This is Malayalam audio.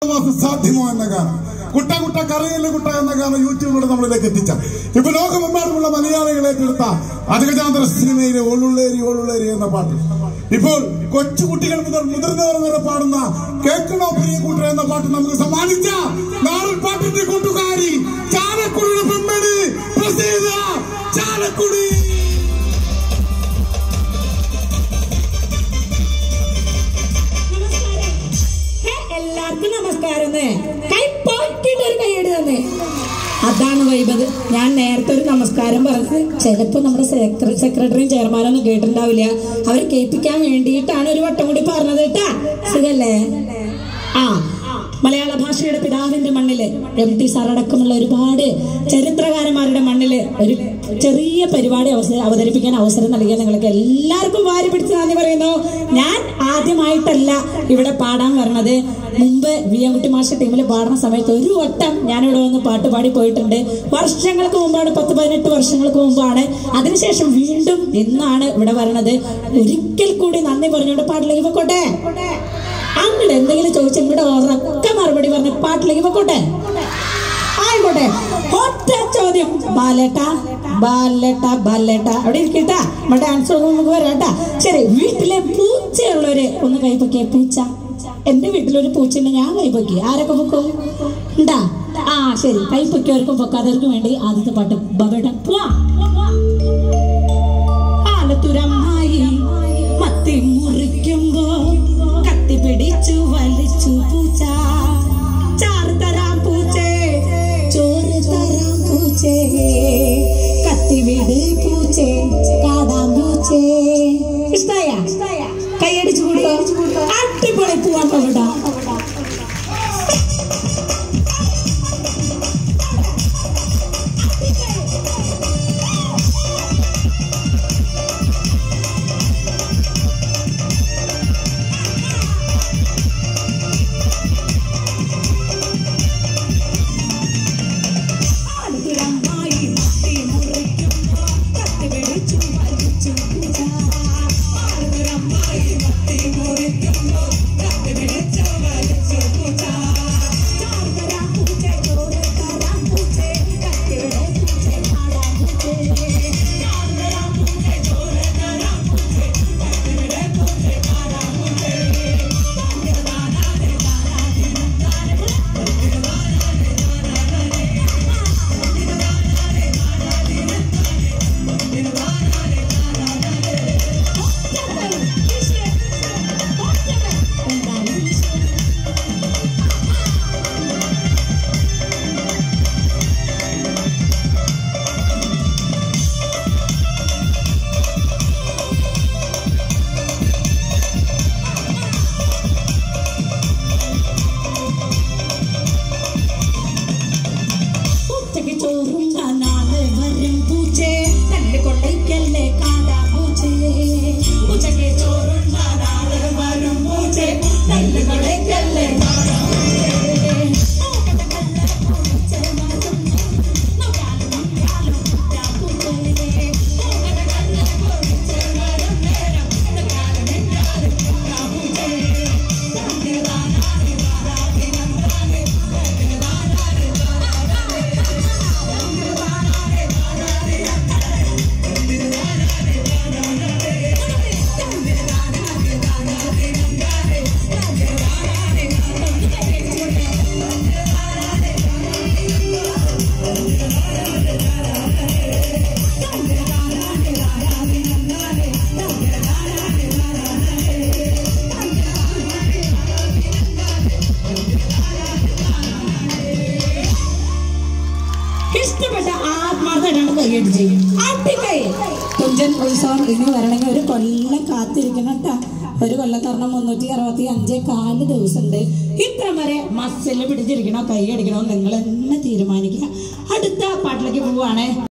മാസം സാധ്യമോ എന്ന ഗാനം കുട്ട കുട്ട കറിയല്ല കുട്ട എന്ന ഗാനം യൂട്യൂബിലൂടെ നമ്മളിലേക്ക് എത്തിച്ച ഇപ്പൊ ലോകമെമ്പാടുമുള്ള മലയാളികളെ എടുത്ത അജഗജാന്തര സിനിമയിലെ ഓളുള്ളേരി ഓളുള്ളേരി എന്ന പാട്ട് ഇപ്പോൾ കൊച്ചുകുട്ടികൾ മുതൽ മുതിർന്നവർ വരെ പാടുന്ന കേൾക്കണോ പ്രിയ കൂട്ടർ എന്ന പാട്ട് നമുക്ക് സമ്മാനിച്ച നാടൻ പാട്ടിന്റെ കൂട്ടുകാരി ചാലക്കുടിയുടെ പെമ്മണി പ്രസീത ചാലക്കുടി ഹേ, എല്ലാവർക്കും നമസ്കാരം കൈ പോക്കിട്ട് ഒരു കൈയ്യടി തന്നെ അതാണ് വൈബത് ഞാൻ നേരത്തെ ഒരു നമസ്കാരം പറഞ്ഞത് ചിലപ്പോ നമ്മുടെ സെക്ര- സെക്രട്ടറിയും ചെയർമാനൊന്നും കേട്ടിട്ടുണ്ടാവില്ല അവർ കേൾപ്പിക്കാൻ വേണ്ടിയിട്ടാണ് ഒരു വട്ടം കൂടി പറഞ്ഞത് കേട്ടാ സുഖല്ലേ ആ മലയാള ഭാഷയുടെ പിതാവിന്റെ മണ്ണില് എം ടി സാർ അടക്കമുള്ള ഒരുപാട് ചരിത്രകാരന്മാരുടെ മണ്ണില് ഒരു ചെറിയ പരിപാടി അവസരം അവതരിപ്പിക്കാൻ അവസരം നൽകിയ നിങ്ങൾക്ക് എല്ലാവർക്കും വാരി പിടിച്ച് നന്ദി പറയുന്നു ഞാൻ ആദ്യമായിട്ടല്ല ഇവിടെ പാടാൻ വരണത് മുമ്പ് വി എം കുട്ടി മാഷ ടീമിൽ പാടുന്ന സമയത്ത് ഒരു വട്ടം ഞാനിവിടെ വന്ന് പാട്ട് പാടി പോയിട്ടുണ്ട് വർഷങ്ങൾക്ക് മുമ്പാണ് പത്ത് പതിനെട്ട് വർഷങ്ങൾക്ക് മുമ്പാണ് അതിനുശേഷം വീണ്ടും ഇന്നാണ് ഇവിടെ വരണത് ഒരിക്കൽ കൂടി നന്ദി പറഞ്ഞുകൊണ്ട് പാട്ടിലേക്ക് പൊക്കോട്ടെ അങ്ങോട്ട് എന്തെങ്കിലും ചോദിച്ചു ഇങ്ങോട്ട് ഉറക്കെ മറുപടി പറഞ്ഞ് പാട്ടിലേക്ക് പൊക്കോട്ടെ ആയിക്കോട്ടെ ഒറ്റ ചോദ്യം ബാലേട്ട ബാലേട്ട ബാലേട്ട അവിടെ ഇരിക്കട്ടാ നമ്മുടെ ഡാൻസ് നമുക്ക് വരാട്ടാ ശരി വീട്ടിലെ പൂച്ചയുള്ളവര് ഒന്ന് കൈപ്പൊക്കിയ പൂച്ച എന്റെ വീട്ടിലൊരു പൂച്ചയുണ്ട് ഞാൻ കൈപ്പൊക്കി ആരൊക്കെ പൊക്കും ഉണ്ടാ ആ ശരി കൈപ്പൊക്കിയവർക്കും പൊക്കാത്തവർക്കും വേണ്ടി ആദ്യത്തെ പാട്ട് ബബേട്ട പോവാ ആലത്തുരമ്മായി മത്തി മുറിക്കുമ്പോ കത്തി പിടിച്ചു വലിച്ചു പൂച്ച ചാറ് തരാം പൂച്ചേ ചോറ് തരാം പൂച്ചേ കത്തി വിട് പൂച്ചേ കാടാം പൂച്ചേ ഇഷ്ടായ കൈയടിച്ചു കൂടുക അടിപൊളി പോവാൻ പോകട്ടാ ആലത്തുരമ്മായി മത്തി മുറിക്കുമ്പോ കത്തി പിടിച്ചു വലിച്ചു പൂച്ച ആലത്തുരമ്മായി മത്തി മുറിക്കുമ്പോ കത്തി പിടിച്ചു വലിച്ചു പൂച്ച ചാറ് തരാം പൂച്ചേ ചോറ് തരാം പൂച്ചേ കത്തി വിട് പൂച്ചേ പാടാം പൂച്ചേ ചാറ് തരാം പൂച്ചേ ചോറ് തരാം പൂച്ചേ കത്തി വിട് പൂച്ചേ പാടാം പൂച്ചേ ഉച്ചയ്ക്ക് ചോറും നാളെ വരും പൂച്ചേ നല്ല കൊണ്ടയ്ക്കല്ലേ കാടാ പൂച്ചേ ഉച്ചയ്ക്ക് ചോറും നാളെ വരും പൂച്ചേ നല്ല കൊണ്ടയ്ക്കല്ലേ കാടാ പൂച്ചേ നോക്കട്ടെ കല്ല് പൂച്ചേ മരം നോക്കാലും നോക്കാലും കുറ്റാ പൂച്ചേ നോക്കട്ടെ കല്ല് പൂച്ചേ മരം നേരം നോക്കാലും നോക്കാലും കുറ്റാ പൂച്ചേ ഇഷ്ടപ്പെട്ട ആത്മാർത്ഥമായിട്ടാണ് കൈയ്യടി ചെയ്യും അടിക്കൈ തുഞ്ചൻ ഉത്സവം ഇനി വരണമെങ്കിൽ ഒരു കൊല്ലം കാത്തിരിക്കണം കേട്ടാ ഒരു കൊല്ലം കാരണം മുന്നൂറ്റി അറുപത്തി അഞ്ച് കാല് ദിവസമുണ്ട് ഇത്ര വരെ മസിൽ പിടിച്ചിരിക്കണോ കൈ അടിക്കണോ നിങ്ങൾ തന്നെ തീരുമാനിക്കുക അടുത്ത പാട്ടിലേക്ക് പോവാണേ